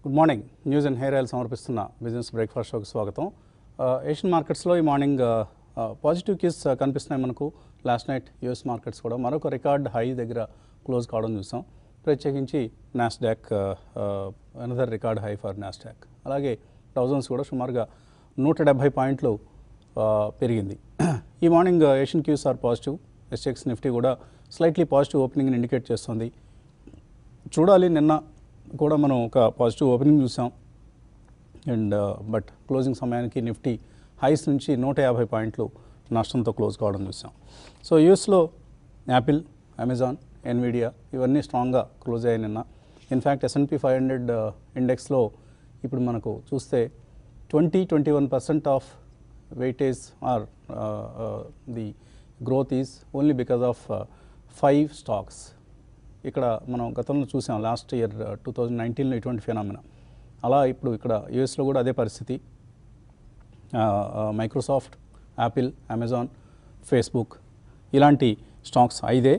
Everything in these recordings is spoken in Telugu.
good morning news and hair oil సమర్పిస్తున్న బిజినెస్ బ్రేక్ఫాస్ట్ షోకి స్వాగతం ఏషియన్ మార్కెట్స్లో ఈ మార్నింగ్ పాజిటివ్ కీస్ కనిపిస్తున్నాయి మనకు లాస్ట్ నైట్ యూఎస్ మార్కెట్స్ కూడా మరొక రికార్డ్ హై దగ్గర క్లోజ్ కావడం చూసాం ప్రత్యేకించి Nasdaq another record high for Nasdaq అలాగే థౌజండ్స్ కూడా సుమారుగా నూట డెబ్భై పాయింట్లు ఆ, పెరిగింది ఈ morning Asian cues are positive SX Nifty కూడా స్లైట్లీ పాజిటివ్ ఓపెనింగ్ని ఇండికేట్ చేస్తుంది చూడాలి నిన్న కూడా మనం ఒక పాజిటివ్ ఓపెనింగ్ చూసాం అండ్ బట్ క్లోజింగ్ సమయానికి నిఫ్టీ హైస్ నుంచి నూట యాభై పాయింట్లు నష్టంతో క్లోజ్ కావడం చూసాం సో యూఎస్లో యాపిల్ అమెజాన్ ఎన్విడియా ఇవన్నీ స్ట్రాంగ్గా క్లోజ్ అయ్యాయి నిన్న ఇన్ఫ్యాక్ట్ ఎస్ఎన్పి ఫైవ్ హండ్రెడ్ ఇండెక్స్లో ఇప్పుడు మనకు చూస్తే twenty twenty one percent of weightage are the growth is only because of five stocks ఇక్కడ మనం గతంలో చూసాం లాస్ట్ ఇయర్ టూ థౌజండ్ నైన్టీన్లో ఇటువంటి ఫినామినా అలా ఇప్పుడు ఇక్కడ యూఎస్లో కూడా అదే పరిస్థితి మైక్రోసాఫ్ట్ యాపిల్ అమెజాన్ ఫేస్బుక్ ఇలాంటి స్టాక్స్ ఐదే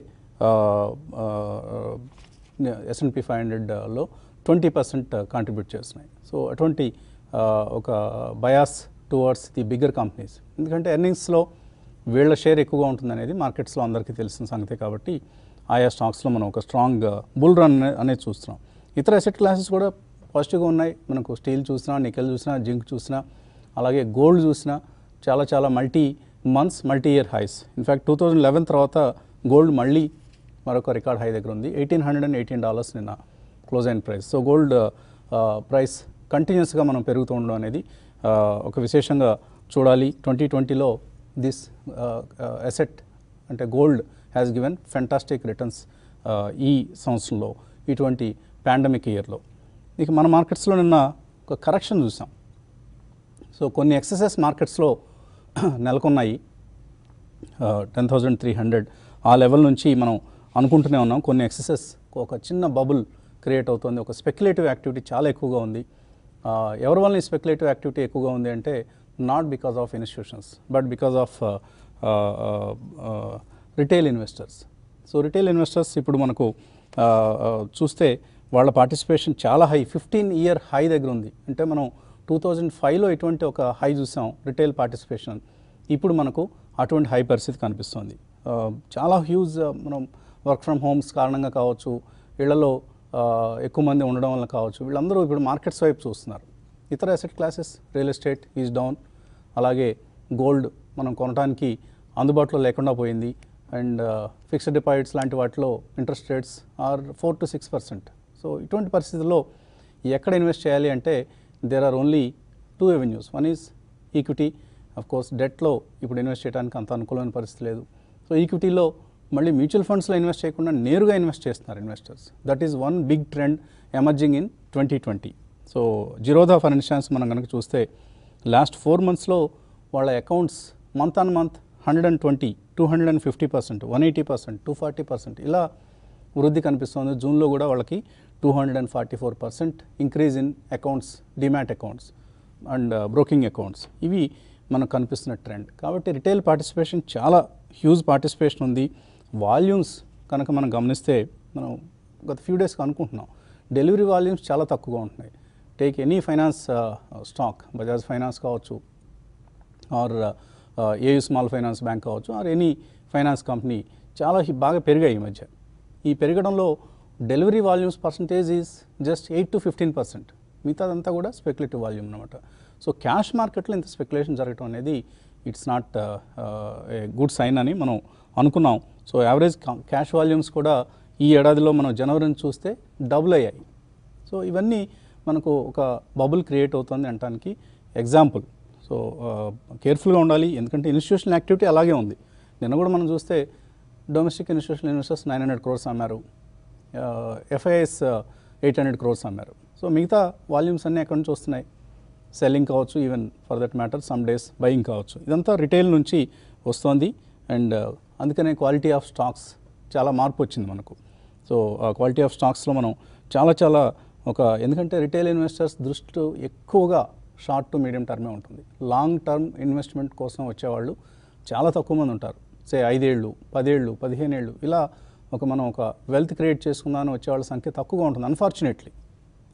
ఎస్ఎన్పి ఫైవ్ హండ్రెడ్లో ట్వంటీ పర్సెంట్ కాంట్రిబ్యూట్ చేస్తున్నాయి సో అటువంటి ఆ, ఒక bias towards the bigger companies ఎందుకంటే ఎర్నింగ్స్లో వీళ్ళ షేర్ ఎక్కువగా ఉంటుందనేది మార్కెట్స్లో అందరికీ తెలిసిన సంగతే కాబట్టి ఆయా స్టాక్స్లో మనం ఒక స్ట్రాంగ్ బుల్ రన్ అనే- అనేది చూస్తున్నాం ఇతర అసెట్ క్లాసెస్ కూడా పాజిటివ్గా ఉన్నాయి మనకు స్టీల్ చూసినా నికెల్ చూసినా జింక్ చూసినా అలాగే గోల్డ్ చూసినా చాలా చాలా multi months multi year highs in fact two thousand eleven తర్వాత గోల్డ్ మళ్ళీ మరొక రికార్డ్ హై దగ్గర ఉంది eighteen hundred and eighteen dollars నిన్న క్లోజ్ అయిన ప్రైస్ సో గోల్డ్ ప్రైస్ కంటిన్యూస్గా మనం పెరుగుతూ ఉండడం అనేది ఆ, ఒక విశేషంగా చూడాలి ట్వంటీ ట్వంటీలో దిస్ అసెట్ అంటే gold has given fantastic returns ఈ సంవత్సరంలో ఇటువంటి పాండమిక్ ఇయర్లో ఇక మన మార్కెట్స్లో నిన్న ఒక కరెక్షన్ చూసాం సో కొన్ని ఎక్సెసెస్ మార్కెట్స్లో నెలకొన్నాయి టెన్ థౌజండ్ త్రీ హండ్రెడ్ ఆ లెవెల్ నుంచి మనం అనుకుంటూనే ఉన్నాం కొన్ని ఎక్సెసెస్ ఒక చిన్న బబుల్ క్రియేట్ అవుతుంది ఒక స్పెక్యులేటివ్ యాక్టివిటీ చాలా ఎక్కువగా ఉంది ఆ, ఎవరి వల్ల ఈ స్పెక్యులేటివ్ యాక్టివిటీ ఎక్కువగా ఉంది అంటే not because of institutions but because of retail investors so retail investors ఇప్పుడు మనకు ఆ, ఆ, చూస్తే వాళ్ళ పార్టిసిపేషన్ చాలా హై ఫిఫ్టీన్ ఇయర్ హై దగ్గర ఉంది అంటే మనం టూ థౌజండ్ ఫైవ్లో ఇటువంటి ఒక హై చూసాం రిటైల్ పార్టిసిపేషన్ ఇప్పుడు మనకు అటువంటి హై పరిస్థితి కనిపిస్తుంది ఆ, చాలా హ్యూజ్ ఆ, మనం వర్క్ ఫ్రమ్ హోమ్స్ కారణంగా కావచ్చు ఇళ్లలో ఆ, ఎక్కువ మంది ఉండడం వల్ల కావచ్చు వీళ్ళందరూ ఇప్పుడు మార్కెట్స్ వైపు చూస్తున్నారు ఇతర asset classes real estate is down అలాగే గోల్డ్ మనం కొనడానికి అందుబాటులో లేకుండా పోయింది అండ్ ఫిక్స్డ్ డిపాజిట్స్ లాంటి వాటిలో interest rates are four to six percent so ఇటువంటి పరిస్థితుల్లో ఎక్కడ ఇన్వెస్ట్ చేయాలి అంటే there are only two avenues one is equity of course డెట్లో ఇప్పుడు ఇన్వెస్ట్ చేయడానికి అంత అనుకూలమైన పరిస్థితి లేదు సో ఈక్విటీలో మళ్ళీ మ్యూచువల్ ఫండ్స్లో ఇన్వెస్ట్ చేయకుండా నేరుగా ఇన్వెస్ట్ చేస్తున్నారు investors that is one big trend emerging in twenty twenty so Zerodha for instance మనం కనుక చూస్తే లాస్ట్ ఫోర్ మంత్స్లో వాళ్ళ accounts month on month hundred and twenty two hundred and fifty percent one eighty percent two forty percent ఇలా వృద్ధి కనిపిస్తుంది జూన్లో కూడా వాళ్ళకి two hundred and forty four percent increase in accounts demat accounts and broking accounts ఇవి మనకు కనిపిస్తున్న ట్రెండ్ కాబట్టి రిటైల్ పార్టిసిపేషన్ చాలా హ్యూజ్ పార్టిసిపేషన్ ఉంది వాల్యూమ్స్ కనుక మనం గమనిస్తే మనం గత ఫ్యూ డేస్కి అనుకుంటున్నాం డెలివరీ వాల్యూమ్స్ చాలా తక్కువగా ఉంటున్నాయి take any finance stock Bajaj finance కావచ్చు or AU small finance bank కావచ్చు ఆర్ ఎనీ ఫైనాన్స్ కంపెనీ చాలా హి- బాగా పెరిగాయి ఈ మధ్య ఈ పెరగడంలో delivery volumes percentage is just eight to fifteen percent మిగతాదంతా కూడా స్పెక్యులేటివ్ వాల్యూమ్ అనమాట సో క్యాష్ మార్కెట్లో ఇంత స్పెక్యులేషన్ జరగడం అనేది it's not a good sign అని మనం అనుకున్నాం సో యావరేజ్ క్యాష్ వాల్యూమ్స్ కూడా ఈ ఏడాదిలో మనం జనవరిని చూస్తే డబుల్ అయ్యాయి సో ఇవన్నీ మనకు ఒక బబుల్ క్రియేట్ అవుతుంది అనడానికి ఎగ్జాంపుల్ సో కేర్ఫుల్గా ఉండాలి ఎందుకంటే ఇన్స్టిట్యూషనల్ యాక్టివిటీ అలాగే ఉంది నిన్న కూడా మనం చూస్తే domestic institutional investors nine hundred crores అమ్మారు ఎఫ్ఐఎస్ ఎయిట్ హండ్రెడ్ క్రోర్స్ అమ్మారు సో మిగతా వాల్యూమ్స్ అన్నీ ఎక్కడి నుంచి వస్తున్నాయి సెల్లింగ్ కావచ్చు even for that matter some days buying కావచ్చు ఇదంతా రిటైల్ నుంచి వస్తుంది అండ్ అందుకనే క్వాలిటీ ఆఫ్ స్టాక్స్ చాలా మార్పు వచ్చింది మనకు సో ఆ క్వాలిటీ ఆఫ్ స్టాక్స్లో మనం చాలా చాలా ఒక ఎందుకంటే రిటైల్ ఇన్వెస్టర్స్ దృష్టి ఎక్కువగా షార్ట్ టు మీడియం టర్మే ఉంటుంది లాంగ్ టర్మ్ ఇన్వెస్ట్మెంట్ కోసం వచ్చేవాళ్ళు చాలా తక్కువ మంది ఉంటారు సే ఐదేళ్ళు పదేళ్ళు పదిహేను ఏళ్ళు ఇలా ఒక మనం ఒక వెల్త్ క్రియేట్ చేసుకుందామని వచ్చేవాళ్ళ సంఖ్య తక్కువగా ఉంటుంది అన్ఫార్చునేట్లీ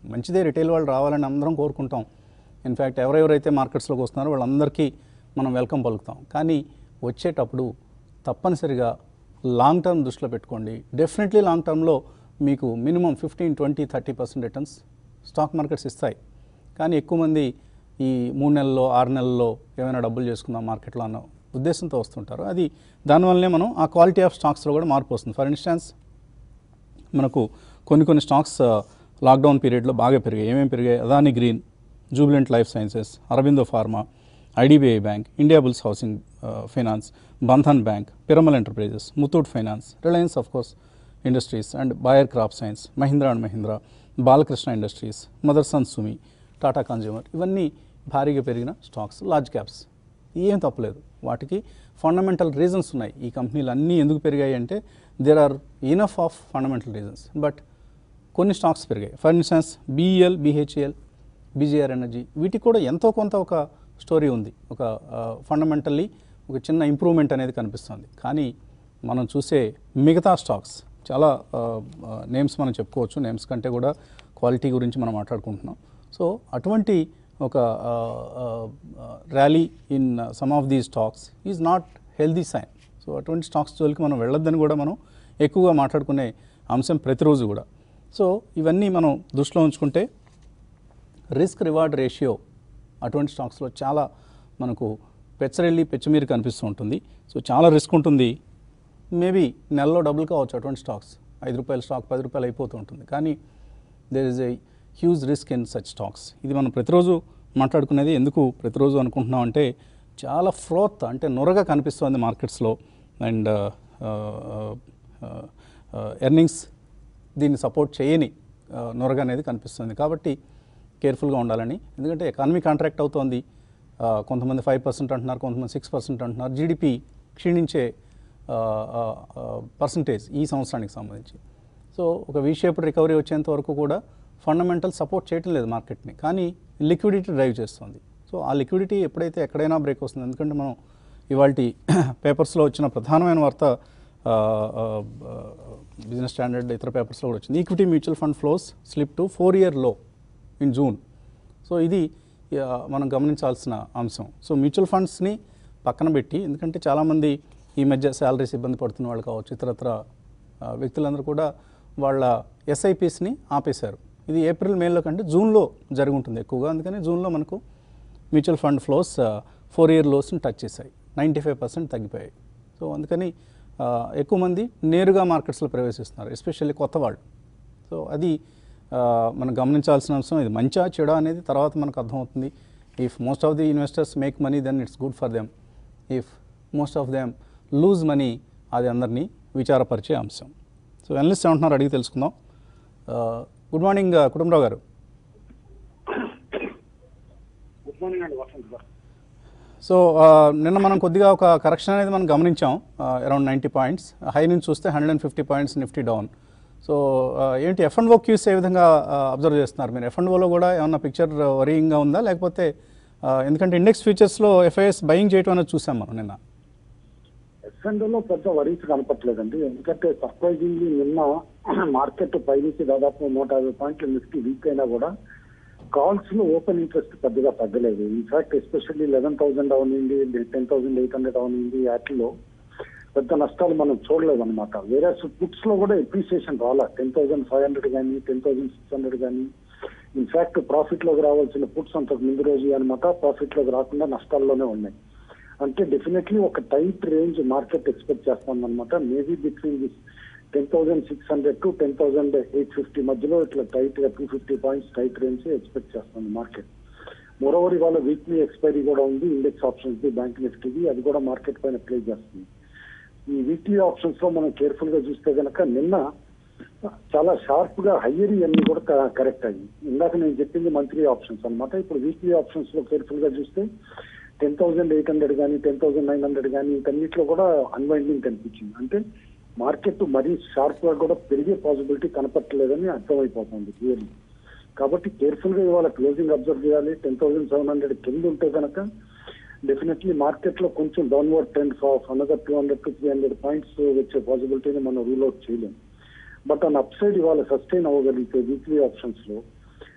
మంచిదే రిటైల్ వాళ్ళు రావాలని అందరం కోరుకుంటాం ఇన్ఫ్యాక్ట్ ఎవరెవరైతే మార్కెట్స్లోకి వస్తున్నారో వాళ్ళందరికీ మనం వెల్కమ్ పలుకుతాం కానీ వచ్చేటప్పుడు తప్పనిసరిగా లాంగ్ టర్మ్ దృష్టిలో పెట్టుకోండి డెఫినెట్లీ లాంగ్ టర్మ్లో మీకు minimum fifteen twenty thirty percent returns stock markets ఇస్తాయి కానీ ఎక్కువ మంది ఈ మూడు నెలల్లో ఆరు నెలల్లో ఏమైనా డబ్బులు చేసుకుందాం మార్కెట్లో అన్న ఉద్దేశంతో వస్తుంటారు అది దానివల్లనే మనం ఆ క్వాలిటీ ఆఫ్ స్టాక్స్లో కూడా మార్పు వస్తుంది ఫర్ ఇన్స్టాన్స్ మనకు కొన్ని కొన్ని స్టాక్స్ ఆ, లాక్డౌన్ పీరియడ్లో బాగా పెరిగాయి ఏమేమి పెరిగాయి Adani Green Jubilant Life Sciences Aurobindo Pharma IDBI Bank Indiabulls housing ఆ, finance Bandhan Bank Piramal Enterprises Muthoot Finance Reliance of course Industries and Bayer Crop Science Mahindra and Mahindra Balakrishna Industries Motherson Sumi Tata consumer ఇవన్నీ భారీగా పెరిగిన స్టాక్స్ లార్జ్ క్యాప్స్ ఏం తప్పలేదు వాటికి ఫండమెంటల్ రీజన్స్ ఉన్నాయి ఈ కంపెనీలు అన్నీ ఎందుకు పెరిగాయి అంటే there are enough of fundamental reasons but కొన్ని స్టాక్స్ పెరిగాయి for instance BEL BHEL BGR Energy వీటికి కూడా ఎంతో కొంత ఒక స్టోరీ ఉంది ఒక ఫండమెంటల్లీ ఒక చిన్న ఇంప్రూవ్మెంట్ అనేది కనిపిస్తుంది కానీ మనం చూసే మిగతా స్టాక్స్ చాలా నేమ్స్ మనం చెప్పుకోవచ్చు నేమ్స్ కంటే కూడా క్వాలిటీ గురించి మనం మాట్లాడుకుంటున్నాం సో అటువంటి ఒక rally in some of the stocks is not healthy sign so అటువంటి స్టాక్స్ జోలికి మనం వెళ్ళొద్దని కూడా మనం ఎక్కువగా మాట్లాడుకునే అంశం ప్రతిరోజు కూడా సో ఇవన్నీ మనం దృష్టిలో ఉంచుకుంటే రిస్క్ రివార్డ్ రేషియో అటువంటి స్టాక్స్లో చాలా మనకు పెచ్చరెళ్ళి పెచ్చమీరు కనిపిస్తూ ఉంటుంది సో చాలా రిస్క్ ఉంటుంది మేబీ నెలలో డబుల్ కావచ్చు అటువంటి స్టాక్స్ ఐదు రూపాయల స్టాక్ పది రూపాయలు అయిపోతూ ఉంటుంది కానీ there is a huge risk in such stocks ఇది మనం ప్రతిరోజు మాట్లాడుకునేది ఎందుకు ప్రతిరోజు అనుకుంటున్నాం అంటే చాలా ఫ్రోత్ అంటే నొరగా కనిపిస్తుంది మార్కెట్స్లో అండ్ ఎర్నింగ్స్ దీన్ని సపోర్ట్ చేయని ఆ, నొరగ అనేది కనిపిస్తుంది కాబట్టి కేర్ఫుల్గా ఉండాలని ఎందుకంటే ఎకానమీ కాంట్రాక్ట్ అవుతోంది ఆ, కొంతమంది ఫైవ్ పర్సెంట్ అంటున్నారు కొంతమంది సిక్స్ పర్సెంట్ అంటున్నారు జీడిపి క్షీణించే పర్సంటేజ్ ఈ సంవత్సరానికి సంబంధించి సో ఒక వీ షేప్డ్ రికవరీ వచ్చేంత వరకు కూడా ఫండమెంటల్ సపోర్ట్ చేయటం లేదు మార్కెట్ని కానీ లిక్విడిటీ డ్రైవ్ చేస్తుంది సో ఆ లిక్విడిటీ ఎప్పుడైతే ఎక్కడైనా బ్రేక్ వస్తుంది ఎందుకంటే మనం ఇవాళ పేపర్స్లో వచ్చిన ప్రధానమైన వార్త బిజినెస్ స్టాండర్డ్ ఇతర పేపర్స్లో కూడా వచ్చింది equity mutual fund flows slip to four year low in June so ఇది ఆ, మనం గమనించాల్సిన అంశం సో మ్యూచువల్ ఫండ్స్ని పక్కన పెట్టి ఎందుకంటే చాలామంది ఈ మధ్య శాలరీస్ ఇబ్బంది పడుతున్న వాళ్ళు కావచ్చు ఇతరత్ర ఆ, వ్యక్తులందరూ కూడా వాళ్ళ ఎస్ఐపిస్ని ఆపేశారు ఇది ఏప్రిల్ మేలో కంటే జూన్లో జరిగి ఉంటుంది ఎక్కువగా అందుకని జూన్లో మనకు mutual fund flows four year లోస్ని టచ్ చేశాయి నైంటీ ఫైవ్ పర్సెంట్ తగ్గిపోయాయి సో అందుకని ఆ, ఎక్కువ మంది నేరుగా మార్కెట్స్లో ప్రవేశిస్తున్నారు ఎస్పెషల్లీ కొత్త వాళ్ళు సో అది ఆ, మనం గమనించాల్సిన అంశం ఇది మంచా చెడా అనేది తర్వాత మనకు అర్థమవుతుంది if most of the investors make money then it's good for them if most of them lose money అది అందరినీ విచారపరిచే అంశం సో ఎనలిస్ట్ ఏమంటున్నారు అడిగి తెలుసుకుందాం గుడ్ మార్నింగ్ కుటుంబరావు గారు గుడ్ మార్నింగ్ అండి వసంత్ గారు సో ఆ, నిన్న మనం కొద్దిగా ఒక కరెక్షన్ అనేది మనం గమనించాం అరౌండ్ నైంటీ పాయింట్స్ హై నుంచి చూస్తే hundred and fifty points Nifty down so ఆ, ఏంటి ఎఫ్ అండ్ ఓ క్యూస్ ఏ విధంగా అబ్జర్వ్ చేస్తున్నారు మీరు ఎఫ్ అండ్ ఓలో కూడా ఏమన్నా పిక్చర్ వరీయింగ్గా ఉందా లేకపోతే ఆ, ఎందుకంటే ఇండెక్స్ ఫ్యూచర్స్లో ఎఫ్ఐఎస్ బయింగ్ చేయటం అనేది చూసాం మనం నిన్న ఎస్ఎండ్లో పెద్ద వరీస్ కనపట్లేదండి ఎందుకంటే సర్ప్రైజింగ్లీ నిన్న మార్కెట్ పైనుంచి దాదాపు నూట యాభై పాయింట్ల నిఫ్టీ వీక్ అయినా కూడా కాల్స్ లో ఓపెన్ ఇంట్రెస్ట్ పెద్దగా తగ్గలేదు ఇన్ఫాక్ట్ ఎస్పెషల్లీ లెవెన్ థౌసండ్ అవనింది టెన్ థౌసండ్ ఎయిట్ హండ్రెడ్ అవనింది వాటిలో పెద్ద నష్టాలు మనం చూడలేదు అనమాట వేరే పుట్స్ లో కూడా ఎప్రిసియేషన్ రాలా టెన్ థౌసండ్ ఫైవ్ హండ్రెడ్ కానీ టెన్ థౌసండ్ సిక్స్ హండ్రెడ్ కానీ ఇన్ఫాక్ట్ ప్రాఫిట్ లోకి రావాల్సిన పుట్స్ అంతకు ముందు రోజు అనమాట ప్రాఫిట్ లోకి రాకుండా నష్టాల్లోనే ఉన్నాయి అంటే డెఫినెట్లీ ఒక టైట్ రేంజ్ మార్కెట్ ఎక్స్పెక్ట్ చేస్తాం అనమాట maybe between this ten thousand six hundred to ten thousand eight fifty మధ్యలో ఇట్లా టైట్ గా two fifty points tight range expect చేస్తుంది మార్కెట్ మోరోవర్ ఇవాళ వీక్లీ ఎక్స్పైరీ కూడా ఉంది ఇండెక్స్ ఆప్షన్స్ ది బ్యాంక్ నిఫ్టీది అది కూడా మార్కెట్ పైన ప్లే చేస్తుంది ఈ వీక్లీ ఆప్షన్స్ లో మనం కేర్ఫుల్ గా చూస్తే గనక నిన్న చాలా షార్ప్ గా హయ్యర్ అన్ని కూడా కరెక్ట్ అయ్యి ఇందాక నేను చెప్పింది మంత్లీ ఆప్షన్స్ అన్నమాట ఇప్పుడు వీక్లీ ఆప్షన్స్ లో కేర్ఫుల్ గా చూస్తే టెన్ థౌసండ్ ఎయిట్ హండ్రెడ్ కానీ టెన్ థౌసండ్ నైన్ హండ్రెడ్ కానీ వీటన్నిటిలో కూడా అన్వైండింగ్ కనిపించింది అంటే మార్కెట్ మరీ షార్ప్ గా కూడా పెరిగే పాసిబిలిటీ కనపట్టలేదని అర్థమైపోతుంది క్లియర్లీ కాబట్టి కేర్ఫుల్ గా ఇవాళ క్లోజింగ్ అబ్జర్వ్ చేయాలి టెన్ థౌసండ్ సెవెన్ హండ్రెడ్ కింద ఉంటే కనుక డెఫినెట్లీ మార్కెట్ లో కొంచెం downward trend of another two hundred to three hundred points వచ్చే పాసిబిలిటీని మనం రూల్ అవుట్ చేయలేం బట్ ఆన్ అప్ సైడ్ ఇవాళ సస్టైన్ అవ్వగలిగితే వీక్లీ ఆప్షన్స్ లో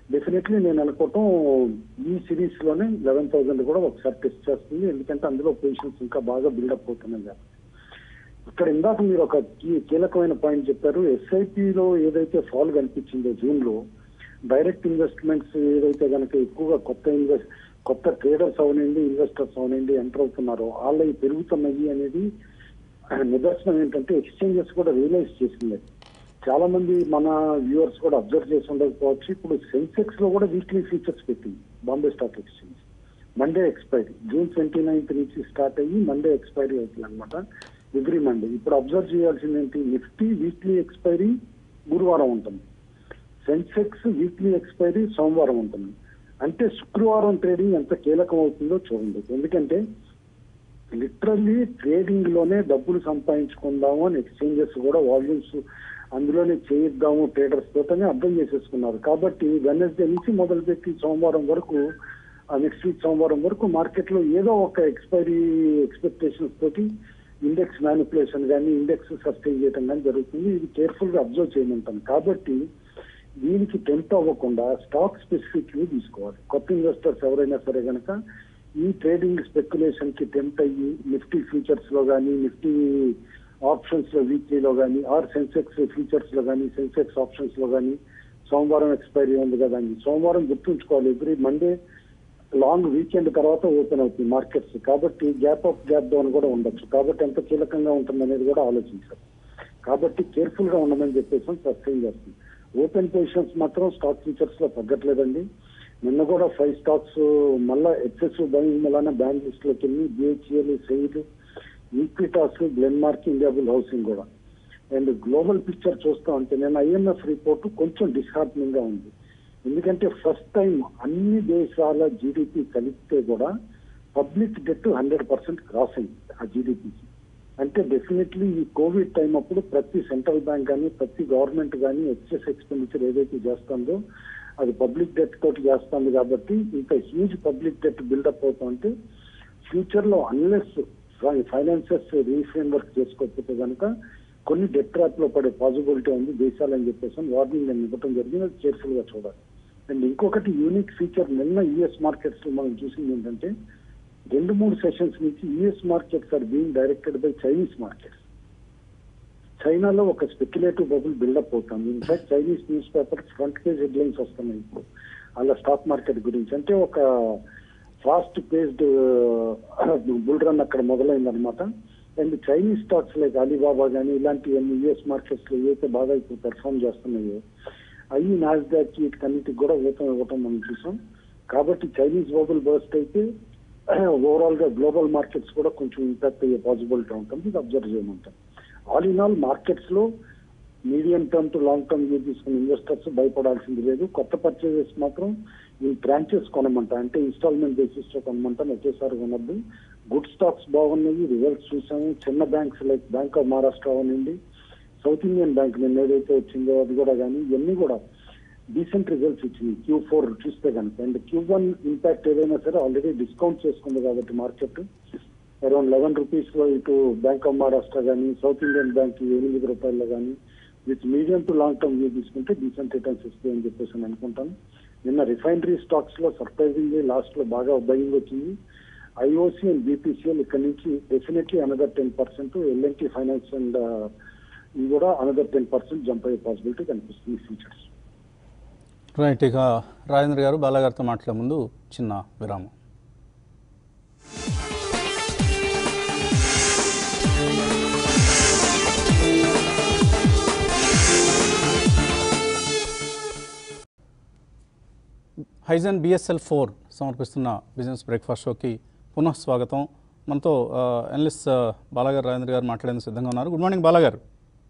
డెఫినెట్లీ నేను అనుకోవటం ఈ సిరీస్ లోనే లెవెన్ థౌసండ్ కూడా ఒకసారి టెస్ట్ చేస్తుంది ఎందుకంటే అందులో పొజిషన్స్ ఇంకా బాగా బిల్డప్ అవుతున్నాయి కాబట్టి ఇక్కడ ఇందాక మీరు ఒక కీ- కీలకమైన పాయింట్ చెప్పారు ఎస్ఐపిలో ఏదైతే ఫాల్ కనిపించిందో జూన్ లో డైరెక్ట్ ఇన్వెస్ట్మెంట్స్ ఏదైతే కనుక ఎక్కువగా కొత్త ఇన్వెస్ట్ కొత్త ట్రేడర్స్ అవనండి ఇన్వెస్టర్స్ అవనండి ఎంటర్ అవుతున్నారో వాళ్ళవి పెరుగుతున్నాయి అనేది ఆ, నిదర్శనం ఏంటంటే ఎక్స్చేంజెస్ కూడా రియలైజ్ చేసింది చాలా మంది మన వ్యూవర్స్ కూడా అబ్జర్వ్ చేసి ఉండకపోవచ్చు ఇప్పుడు సెన్సెక్స్ లో కూడా వీక్లీ ఫీచర్స్ పెట్టింది Bombay stock exchange Monday expiry June twenty ninth నుంచి స్టార్ట్ అయ్యి మండే ఎక్స్పైరీ అవుతుంది అనమాట ఎవ్రీ మండే ఇప్పుడు అబ్జర్వ్ చేయాల్సింది ఏంటి నిఫ్టీ వీక్లీ ఎక్స్పైరీ గురువారం ఉంటుంది సెన్సెక్స్ వీక్లీ ఎక్స్పైరీ సోమవారం ఉంటుంది అంటే శుక్రవారం ట్రేడింగ్ ఎంత కీలకం అవుతుందో చూడండి ఎందుకంటే లిటరల్లీ ట్రేడింగ్ లోనే డబ్బులు సంపాదించుకుందాము అని ఎక్స్చేంజెస్ కూడా వాల్యూమ్స్ అందులోనే చేయిద్దాము ట్రేడర్స్ తోటనే అర్థం చేసేసుకున్నారు కాబట్టి వెనస్డే నుంచి మొదలుపెట్టి సోమవారం వరకు నెక్స్ట్ వీక్ సోమవారం వరకు మార్కెట్ లో ఏదో ఒక ఎక్స్పైరీ ఎక్స్పెక్టేషన్స్ తోటి ఇండెక్స్ మ్యానిపులేషన్ కానీ ఇండెక్స్ సస్టైన్ చేయడం కానీ జరుగుతుంది ఇది కేర్ఫుల్ గా అబ్జర్వ్ చేయమంటాను కాబట్టి దీనికి టెంప్ట్ అవ్వకుండా స్టాక్ స్పెసిఫిక్ వి తీసుకోవాలి కొత్త ఇన్వెస్టర్స్ ఎవరైనా సరే గనక ఈ ట్రేడింగ్ స్పెక్యులేషన్ కి టెంప్ట్ అయ్యి నిఫ్టీ ఫ్యూచర్స్ లో కానీ నిఫ్టీ ఆప్షన్స్ లో వీక్లీలో కానీ ఆర్ సెన్సెక్స్ ఫ్యూచర్స్ లో కానీ సెన్సెక్స్ ఆప్షన్స్ లో కానీ సోమవారం ఎక్స్పైరీ ఉంది కదా అని సోమవారం గుర్తుంచుకోవాలి ఎవ్రీ మండే లాంగ్ వీకెండ్ తర్వాత ఓపెన్ అవుతుంది మార్కెట్స్ కాబట్టి గ్యాప్ అప్ గ్యాప్ డౌన్ కూడా ఉండొచ్చు కాబట్టి ఎంత కీలకంగా ఉంటుంది అనేది కూడా ఆలోచించారు కాబట్టి కేర్ఫుల్ గా ఉండమని చెప్పేసి సస్టైన్ చేస్తుంది ఓపెన్ పొజిషన్స్ మాత్రం స్టాక్ ఫ్యూచర్స్ లో తగ్గట్లేదండి నిన్న కూడా ఫైవ్ స్టాక్స్ మళ్ళా ఎక్సెసివ్ బయింగ్ వలన బ్యాంక్ లిస్ట్ లోకి వెళ్ళి BHEL SAIL Equitas Glenmark Indiabull housing కూడా అండ్ గ్లోబల్ పిక్చర్ చూస్తా ఉంటే నేను ఐఎంఎఫ్ రిపోర్ట్ కొంచెం డిస్హార్టనింగ్ గా ఉంది ఎందుకంటే ఫస్ట్ టైం అన్ని దేశాల జీడిపి కలిపితే కూడా public debt hundred percent cross అయింది ఆ జీడిపికి అంటే డెఫినెట్లీ ఈ కోవిడ్ టైం అప్పుడు ప్రతి సెంట్రల్ బ్యాంక్ కానీ ప్రతి గవర్నమెంట్ కానీ ఎక్సెస్ ఎక్స్పెండిచర్ ఏదైతే చేస్తుందో అది పబ్లిక్ డెట్ తోటి చేస్తుంది కాబట్టి ఇంత హ్యూజ్ పబ్లిక్ డెట్ బిల్డప్ అవుతుంటే ఫ్యూచర్ లో అన్లెస్ ఫైనాన్సెస్ రీఫ్రేమ్ వర్క్ చేసుకోకపోతే కనుక కొన్ని డెట్ ట్రాప్ లో పడే పాసిబిలిటీ ఉంది దేశాలని చెప్పేసి వార్నింగ్ నేను ఇవ్వడం జరిగింది అది కేర్ఫుల్ గా చూడాలి అండ్ ఇంకొకటి యూనిక్ ఫీచర్ నిన్న యుఎస్ మార్కెట్స్ లో మనం చూసింది ఏంటంటే రెండు మూడు సెషన్స్ నుంచి US markets are being directed by Chinese markets చైనాలో ఒక స్పెక్యులేటివ్ బబుల్ బిల్డప్ అవుతుంది in fact Chinese newspaper front page headlines వస్తున్నాయి ఇప్పుడు అలా స్టాక్ మార్కెట్ గురించి అంటే ఒక ఫాస్ట్ పేస్డ్ బుల్ రన్ అక్కడ మొదలైంది అనమాట and Chinese stocks like Alibaba కానీ ఇలాంటి యుఎస్ మార్కెట్స్ లో ఏవైతే బాగా ఇప్పుడు పెర్ఫామ్ చేస్తున్నాయో అవి నాస్డాక్ వీటికన్నిటికి కూడా ఊతం ఇవ్వటం మనం చూసాం కాబట్టి చైనీస్ బబుల్ బర్స్ట్ అయితే ఓవరాల్ గా గ్లోబల్ మార్కెట్స్ కూడా కొంచెం ఇంపాక్ట్ అయ్యే పాసిబిలిటీ ఉంటుంది ఇది అబ్జర్వ్ చేయమంటాం ఆల్ ఇన్ ఆల్ మార్కెట్స్ లో medium term to long term view తీసుకున్న ఇన్వెస్టర్స్ భయపడాల్సింది లేదు కొత్త పర్చేజెస్ మాత్రం ఈ బ్రాంచెస్ కొనమంట అంటే ఇన్స్టాల్మెంట్ బేసిస్ లో కొనమంటాం ఒకేసారి కొనద్దు గుడ్ స్టాక్స్ బాగున్నాయి రిజల్ట్స్ చూసాము చిన్న banks like bank of Maharashtra అవనండి సౌత్ ఇండియన్ బ్యాంక్ నిన్న ఏదైతే వచ్చిందో అది కూడా కానీ ఇవన్నీ కూడా డీసెంట్ రిజల్ట్స్ ఇచ్చింది క్యూ ఫోర్ చూస్తే కనుక అండ్ క్యూ వన్ ఇంపాక్ట్ ఏదైనా సరే ఆల్రెడీ డిస్కౌంట్ చేసుకుంది కాబట్టి మార్కెట్ అరౌండ్ లెవెన్ రూపీస్ లో ఇటు బ్యాంక్ ఆఫ్ మహారాష్ట్ర కానీ సౌత్ ఇండియన్ బ్యాంక్ ఎనిమిది రూపాయల్లో కానీ with medium to long term view తీసుకుంటే డీసెంట్ రిటర్న్స్ ఇస్తాయి అని చెప్పేసి నేను అనుకుంటాను నిన్న రిఫైనరీ స్టాక్స్ లో సర్ప్రైజింగ్ లాస్ట్ లో బాగా బయింగ్ వచ్చింది ఐఓసి అండ్ బీపీసీఎల్ ఇక్కడ నుంచి definitely another ten percent L N T finance and ఇవి కూడా అనదర్ టెన్ పర్సెంట్ జంప్ అయ్యే పాసిబిలిటీ కనిపిస్తుంది ఫ్యూచర్స్ రైట్ ఇక రాజేంద్ర గారు బాలాగారితో మాట్లాడే ముందు చిన్న విరామం హైజన్ బిఎస్ఎల్ ఫోర్ సమర్పిస్తున్న బిజినెస్ బ్రేక్ఫాస్ట్ షోకి పునః స్వాగతం మనతో ఎన్లిస్ బాలాగారు రాజేంద్ర గారు మాట్లాడేందుకు సిద్ధంగా ఉన్నారు గుడ్ మార్నింగ్ బాలాగారు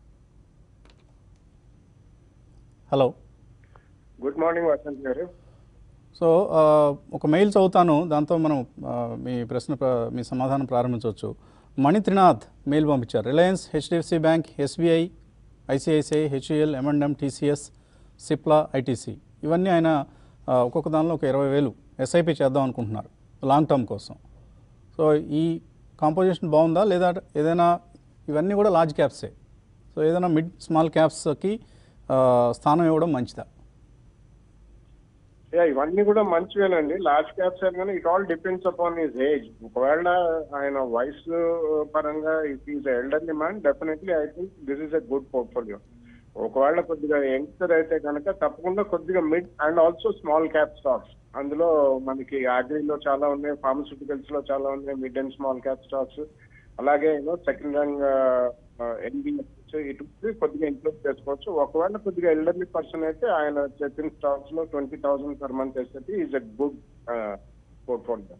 హలో గుడ్ మార్నింగ్ వసంత్ గారు సో ఆ, ఒక మెయిల్ చదువుతాను దాంతో మనం ఆ, మీ ప్రశ్న ప్ర- మీ సమాధానం ప్రారంభించవచ్చు మణి త్రినాథ్ మెయిల్ పంపించారు Reliance HDFC bank SBI ICICI HUL M and M TCS Cipla ITC ఇవన్నీ ఆయన ఆ, ఒక్కొక్క దానిలో ఒక ఇరవై వేలు ఎస్ఐపి చేద్దాం అనుకుంటున్నారు లాంగ్ టర్మ్ కోసం సో ఈ కాంపోజిషన్ బాగుందా లేదా ఏదైనా ఇవన్నీ కూడా లార్జ్ క్యాప్సే సో ఏదైనా మిడ్ స్మాల్ క్యాప్స్కి స్థానం ఇవ్వడం మంచిదా యా ఇవన్నీ కూడా మంచివేనండి లార్జ్ క్యాప్స్ కానీ it all depends upon his age ఒకవేళ ఆయన వయసు పరంగా it is elderly man definitely I think this is a good portfolio ఒకవేళ కొద్దిగా యంగ్స్టర్ అయితే కనుక తప్పకుండా కొద్దిగా mid and also small cap stocks అందులో మనకి అగ్రిలో చాలా ఉన్నాయి ఫార్మస్యూటికల్స్ లో చాలా ఉన్నాయి mid and small cap stocks అలాగే యూనో సెకండ్ ర్యాంక్ ఎన్బిఎఫ్ ఇటు కొద్దిగా ఇంక్లూడ్ చేసుకోవచ్చు ఒకవేళ కొద్దిగా ఎల్డర్లీ పర్సన్ అయితే ఆయన చెప్పిన స్టాక్స్ లో ట్వంటీ థౌసండ్ పర్ మంత్ వేస్తే is a good portfolio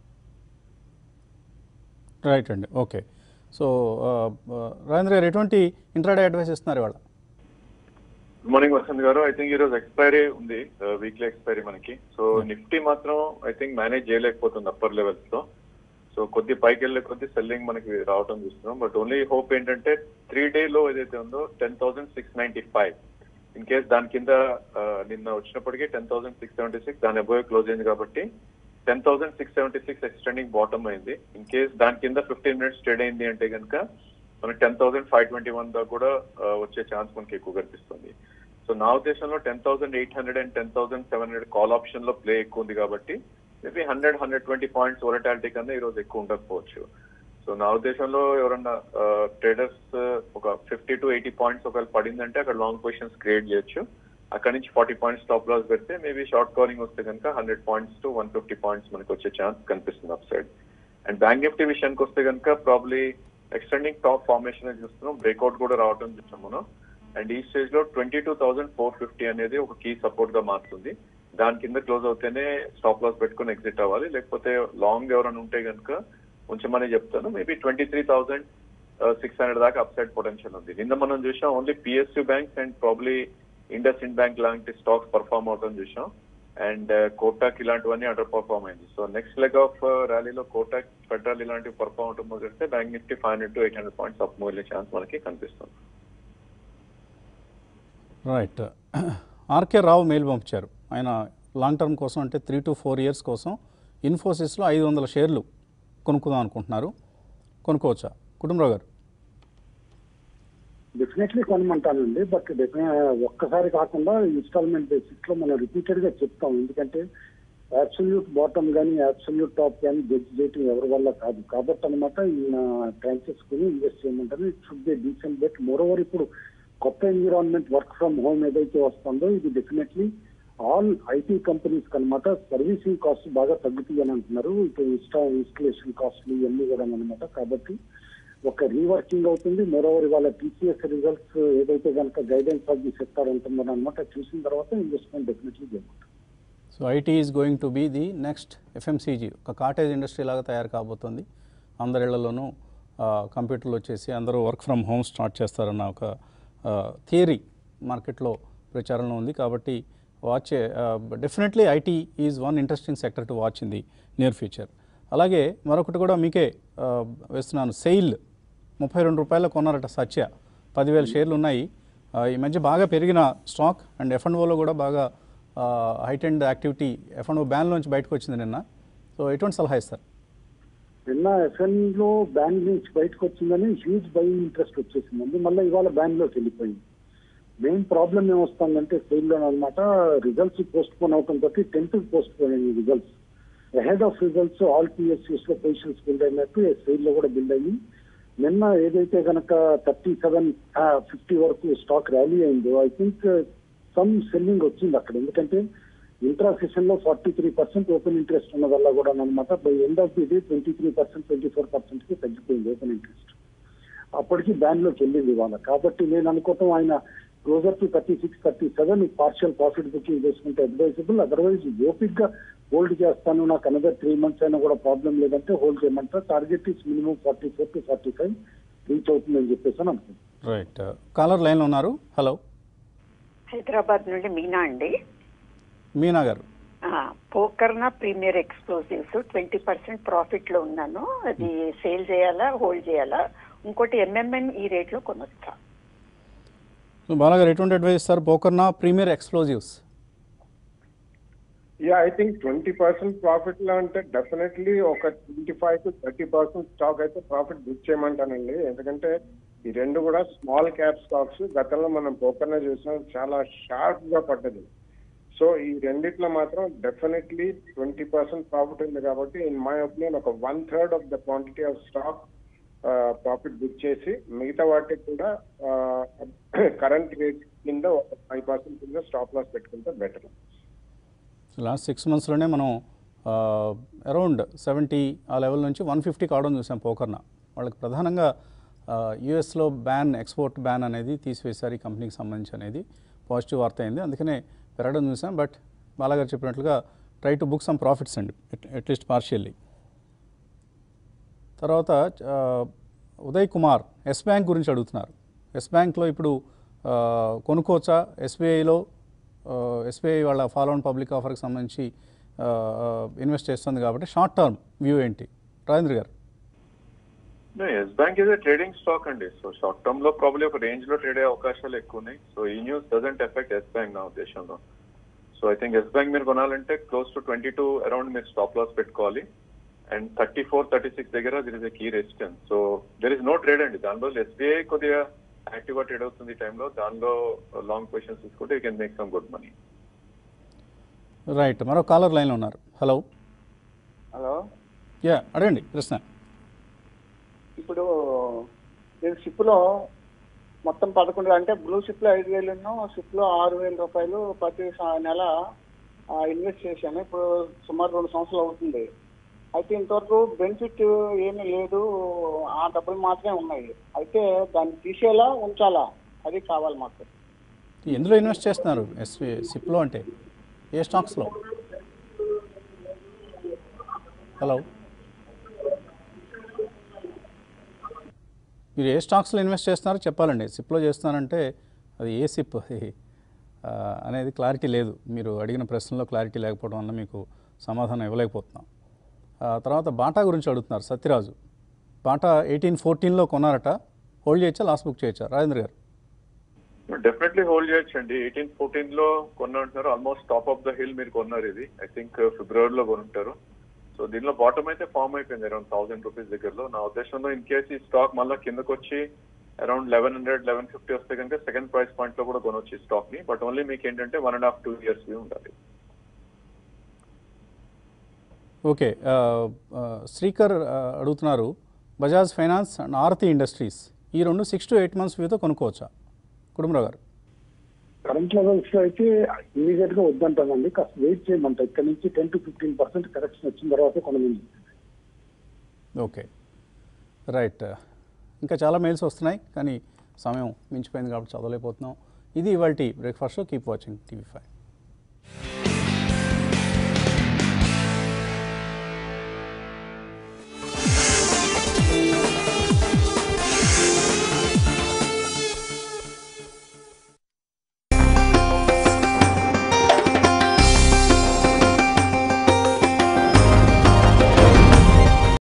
right అండి ఓకే సో రాజేంద్ర గారు ఎటువంటి ఇంట్రాడే అడ్వైస్ ఇస్తున్నారు ఇవాళ గుడ్ మార్నింగ్ వసంత్ గారు ఐ థింక్ ఈ రోజు ఎక్స్పైరీ ఉంది వీక్లీ ఎక్స్పైరీ మనకి సో నిఫ్టీ మాత్రం ఐ థింక్ మేనేజ్ చేయలేకపోతుంది అప్పర్ లెవెల్స్ లో సో కొద్ది పైకి వెళ్ళే కొద్ది సెల్లింగ్ మనకి రావడం చూస్తున్నాం బట్ ఓన్లీ హోప్ ఏంటంటే త్రీ డే లో ఏదైతే ఉందో ten thousand six ninety five in case దాని కింద ఆ, నిన్న వచ్చినప్పటికీ ten thousand six seventy six దాని అబోవ్ క్లోజ్ అయింది కాబట్టి ten thousand six seventy six extending bottom అయింది ఇన్ కేస్ దాని కింద ఫిఫ్టీన్ మినిట్స్ ట్రేడ్ అయింది అంటే కనుక మనకి ten thousand five twenty one దాకా కూడా ఆ, వచ్చే ఛాన్స్ మనకి ఎక్కువ కనిపిస్తుంది సో నా ఉద్దేశంలో ten thousand eight hundred and ten thousand seven hundred call option లో ప్లే ఎక్కువ ఉంది కాబట్టి maybe hundred hundred twenty points volatility కన్నా ఈ రోజు ఎక్కువ ఉండకపోవచ్చు సో నా ఉద్దేశంలో ఎవరన్నా ట్రేడర్స్ ఒక ఫిఫ్టీ టు ఎయిటీ పాయింట్స్ ఒకవేళ పడిందంటే అక్కడ లాంగ్ పొజిషన్స్ క్రియేట్ చేయొచ్చు అక్కడ నుంచి ఫార్టీ పాయింట్స్ టాప్ లాస్ పెడితే మేబీ షార్ట్ కవరింగ్ వస్తే కనుక hundred points to one fifty points మనకి వచ్చే ఛాన్స్ కనిపిస్తుంది upside and bank Nifty విషయానికి వస్తే కనుక ప్రాబ్లీ ఎక్స్టెండింగ్ టాప్ ఫార్మేషన్ చూస్తున్నాం బ్రేక్అవుట్ కూడా రావడం చూసాం మనం అండ్ ఈ స్టేజ్ లో twenty two thousand four fifty అనేది ఒక కీ సపోర్ట్ గా మారుతుంది దాని కింద క్లోజ్ అవుతేనే స్టాప్ లాస్ పెట్టుకుని ఎగ్జిట్ అవ్వాలి లేకపోతే లాంగ్ ఎవరైనా ఉంటే కనుక ఉంచమని చెప్తాను maybe twenty three thousand six hundred దాకా అప్సైడ్ పొటెన్షియల్ ఉంది నిన్న మనం చూసాం only PSU banks and probably IndusInd bank లాంటి స్టాక్స్ పర్ఫార్మ్ అవడం చూసాం అండ్ కోటాక్ ఇలాంటివన్నీ అండర్ పర్ఫార్మ్ అయింది సో నెక్స్ట్ లెగ్ ఆఫ్ ర్యాలీలో కోటాక్ ఫెడరల్ ఇలాంటివి పర్ఫార్మ్ అవడం మొదలెడితే bank Nifty five hundred to eight hundred points up move chance మనకి కనిపిస్తుంది రైట్ ఆర్కే రావు మెయిల్ పంపించారు ఆయన లాంగ్ టర్మ్ కోసం అంటే త్రీ టు ఫోర్ ఇయర్స్ కోసం ఇన్ఫోసిస్లో ఐదు వందల షేర్లు కొనుక్కుందాం అనుకుంటున్నారు కొనుక్కోవచ్చా కుటుంబరావు గారు డెఫినెట్లీ కొనమంటానండి బట్ డెఫినెట్ ఒక్కసారి కాకుండా ఇన్స్టాల్మెంట్ బేసిస్ లో మనం రిపీటెడ్ గా చెప్తాం ఎందుకంటే అబ్సల్యూట్ బాటమ్ కానీ అబ్సల్యూట్ టాప్ కానీ జడ్జ్ చేయటం ఎవరి వల్ల కాదు కాబట్టి అనమాట ఈయన ట్రాన్సెస్ కొని ఇన్వెస్ట్ చేయమంటారు it should be decent bet moreover ఇప్పుడు కొత్త ఎన్విరాన్మెంట్ వర్క్ ఫ్రమ్ హోమ్ ఏదైతే వస్తుందో ఇది డెఫినెట్లీ ఆల్ ఐటీ కంపెనీస్ అనమాట సర్వీసింగ్ కాస్ట్ బాగా తగ్గుతాయి అని అంటున్నారు ఇప్పుడు ఇన్స్టా ఇన్స్టలేషన్ కాస్ట్లు ఇవన్నీ కూడా అనమాట కాబట్టి ఒక రీవర్కింగ్ అవుతుంది మరోవర్ ఇవాళ టీసీఎస్ రిజల్ట్స్ ఏదైతే కనుక గైడెన్స్ ఆఫ్ ది సెక్టర్ ఉంటుందో అనమాట చూసిన తర్వాత ఇన్వెస్ట్మెంట్ డెఫినెట్లీ చేయమంటారు so IT is going to be the next FMCG ఒక కాటేజ్ ఇండస్ట్రీ లాగా తయారు కాబోతుంది అందరిళ్లలోనూ కంప్యూటర్లు వచ్చేసి అందరూ వర్క్ ఫ్రమ్ హోమ్ స్టార్ట్ చేస్తారన్న ఒక థియరీ మార్కెట్లో ప్రచారంలో ఉంది కాబట్టి watch definitely IT is one interesting sector to watch in the near future అలాగే మరొకటి కూడా మీకే ఆ, వేస్తున్నాను సెయిల్ ముప్పై రెండు రూపాయలు కొన్నారట సత్య పదివేల షేర్లు ఉన్నాయి ఆ, ఈ మధ్య బాగా పెరిగిన స్టాక్ అండ్ ఎఫ్ అండ్ ఓలో కూడా బాగా height and activity F and O బ్యాన్లోంచి బయటకు వచ్చింది నిన్న సో ఎటువంటి సలహా ఇస్తారు నిన్న ఎఫ్ఎన్ లో బ్యాంక్ నుంచి బయటకు వచ్చిందని హ్యూజ్ బై ఇంట్రెస్ట్ వచ్చేసిందండి మళ్ళీ ఇవాళ బ్యాంక్ లోకి వెళ్ళిపోయింది మెయిన్ ప్రాబ్లం ఏమొస్తుందంటే సెయిల్ లో అనమాట రిజల్ట్స్ పోస్ట్ పోన్ అవటం తోటి టెన్త్ పోస్ట్ పోన్ అయింది results ahead of results all PSUs లో పొజిషన్స్ బిల్డ్ అయినట్టు సెయిల్ లో కూడా బిల్డ్ అయ్యి నిన్న ఏదైతే కనుక థర్టీ సెవెన్ ఫిఫ్టీ వరకు స్టాక్ ర్యాలీ అయిందో ఐ థింక్ సమ్ సెల్లింగ్ వచ్చింది అక్కడ ఎందుకంటే ఇంట్రా సెషన్ లో forty three percent open interest ఉన్న వల్ల కూడా అనమాట by end of the day twenty three percent twenty four percent కి తగ్గిపోయింది ఓపెన్ ఇంట్రెస్ట్ అప్పటికి బ్యాన్ లోకి వెళ్ళింది ఇవాళ కాబట్టి నేను అనుకోవటం ఆయన closer to thirty six thirty seven partial profit booking చేసుకుంటే అడ్వైజబుల్ అదర్వైజ్ ఓపిక్ గా హోల్డ్ చేస్తాను నాకు అనదర్ త్రీ మంత్స్ అయినా కూడా ప్రాబ్లం లేదంటే హోల్డ్ చేయమంటారు target is minimum forty four to forty five reach అవుతుందని చెప్పేసి అని అనుకుంటున్నాను రైట్ కాలర్ లైన్లో ఉన్నారు హలో హైదరాబాద్ నుండి మీనా అండి మీనా గారు ఆ, Pokarna Premier Explosives twenty percent profit లో ఉన్నాను అది సేల్ చేయాలా హోల్డ్ చేయాలా ఇంకోటి ఎంఎంఎన్ ఈ రేట్ లో కొనొచ్చా సో బాలాగారు ఎటువంటి అడ్వైస్ ఇస్తారు Pokarna Premier Explosives yeah I think twenty percent profit లో అంటే డెఫినెట్లీ ఒక twenty five to thirty percent stock అయితే ప్రాఫిట్ బుక్ చేయమంటానండి ఎందుకంటే ఈ రెండు కూడా స్మాల్ క్యాప్ స్టాక్స్ గతంలో మనం పోకర్నే చూసినాం చాలా షార్ప్ గా పడ్డది సో ఈ రెండిట్లో మాత్రం డెఫినెట్లీ ట్వంటీ పర్సెంట్ ప్రాఫిట్ ఉంది కాబట్టి ఇన్ మై ఒపీనియన్ ఒక one third of the quantity of stock profit book చేసి మిగతా వాటికి కూడా కరెంట్ రేట్ కింద ఒక ఫైవ్ పర్సెంట్ కింద స్టాప్ లాస్ పెట్టుకుంటే బెటర్ లాస్ట్ సిక్స్ మంత్స్లోనే మనం అరౌండ్ సెవెంటీ ఆ లెవెల్ నుంచి వన్ ఫిఫ్టీ కావడం చూసాం పోకర్న వాళ్ళకి ప్రధానంగా యుఎస్లో బ్యాన్ ఎక్స్పోర్ట్ బ్యాన్ అనేది తీసివేశారు ఈ కంపెనీకి సంబంధించి అనేది పాజిటివ్ వార్త అయింది అందుకనే పెరగడం చూసాం బట్ బాలాగారు చెప్పినట్లుగా try to book some profits అండి అట్లీస్ట్ పార్షియల్లీ తర్వాత ఆ, ఉదయ్ కుమార్ ఎస్ బ్యాంక్ గురించి అడుగుతున్నారు ఎస్ బ్యాంక్లో ఇప్పుడు ఆ, కొనుక్కోవచ్చా ఎస్బీఐలో ఎస్బీఐ వాళ్ళ ఫాలో ఆన్ పబ్లిక్ ఆఫర్కి సంబంధించి ఇన్వెస్ట్ చేస్తుంది కాబట్టి షార్ట్ టర్మ్ వ్యూ ఏంటి రాజేంద్ర గారు Yes bank is trading stock అండి సో షార్ట్ టర్మ్ లో ప్రాబ్లీ ఒక రేంజ్ లో ట్రేడ్ అయ్యే అవకాశాలు ఎక్కువ ఉన్నాయి సో ఈ news doesn't affect Yes bank నా ఉద్దేశంలో so I think Yes bank మీరు కొనాలంటే close to twenty two around మీరు స్టాప్ లాస్ పెట్టుకోవాలి and thirty four thirty six దగ్గర there is a key resistance so there is no trade అండి దానిలో ఎస్బీఐ కొద్దిగా యాక్టివ్ గా ట్రేడ్ అవుతుంది ఈ టైంలో దానిలో లాంగ్ పొజిషన్స్ తీసుకుంటే you can make some good money right మరో కాలర్ లైన్లో ఉన్నారు హలో హలో యా అడగండి ప్రశ్న ఇప్పుడు నేను షిప్లో మొత్తం పదకొండు అంటే బ్లూ షిప్లో ఐదు వేలు షిప్లో ఆరు వేల రూపాయలు ప్రతి స- నెల ఆ, ఇన్వెస్ట్ చేశాను ఇప్పుడు సుమారు రెండు సంవత్సరాలు అవుతుంది అయితే ఇంతవరకు బెనిఫిట్ ఏమీ లేదు ఆ డబ్బులు మాత్రమే ఉన్నాయి అయితే దాన్ని తీసేలా ఉంచాలా అది కావాలి మాకు ఎందులో ఇన్వెస్ట్ చేస్తున్నారు ఎస్వి సిప్లో అంటే ఏ స్టాక్స్లో హలో మీరు ఏ స్టాక్స్లో ఇన్వెస్ట్ చేస్తున్నారో చెప్పాలండి సిప్లో చేస్తున్నారంటే అది ఏ సిప్ అది ఆ, అనేది క్లారిటీ లేదు మీరు అడిగిన ప్రశ్నలో క్లారిటీ లేకపోవడం వల్ల మీకు సమాధానం ఇవ్వలేకపోతున్నాం ఆ, తర్వాత బాటా గురించి అడుగుతున్నారు సత్యరాజు బాటా ఎయిటీన్ ఫోర్టీన్లో కొన్నారట హోల్డ్ చేయొచ్చా లాస్ట్ బుక్ చేయొచ్చా రాజేంద్ర గారు డెఫినెట్లీ హోల్డ్ చేయొచ్చు అండి ఎయిటీన్ ఫోర్టీన్ లో కొన్న అంటున్నారు almost top of the hill మీరు కొన్నారు ఇది ఐ థింక్ ఫిబ్రవరిలో కొనుంటారు సో దీనిలో బాటమ్ అయితే ఫామ్ అయిపోయింది అరౌండ్ థౌసండ్ రూపీస్ దగ్గరలో నా ఉద్దేశంలో ఇన్ కేస్ ఈ స్టాక్ మళ్ళీ కిందకు వచ్చి around eleven hundred eleven fifty వస్తే కనుక సెకండ్ ప్రైస్ పాయింట్ లో కూడా కొనొచ్చు ఈ స్టాక్ ని బట్ ఓన్లీ మీకు ఏంటంటే one and half two years view ఉండాలి ఓకే ఆ, ఆ, శ్రీకర్ ఆ, అడుగుతున్నారు బజాజ్ ఫైనాన్స్ అండ్ ఆరతి ఇండస్ట్రీస్ ఈ రెండు సిక్స్ టు ఎయిట్ మంత్స్ వ్యూతో కొనుక్కోవచ్చా కుటుంబరావు గారు కరెంట్ లెవెల్స్ లో అయితే ఇమీడియట్ గా వద్దంటానండి కాస్త వెయిట్ చేయమంట ఇక్కడ నుంచి ten to fifteen percent correction వచ్చిన తర్వాత కొనమంది ఓకే రైట్ ఇంకా చాలా మెయిల్స్ వస్తున్నాయి కానీ సమయం మించిపోయింది కాబట్టి చదవలేకపోతున్నాం ఇది ఇవాళ breakfast keep watching TV five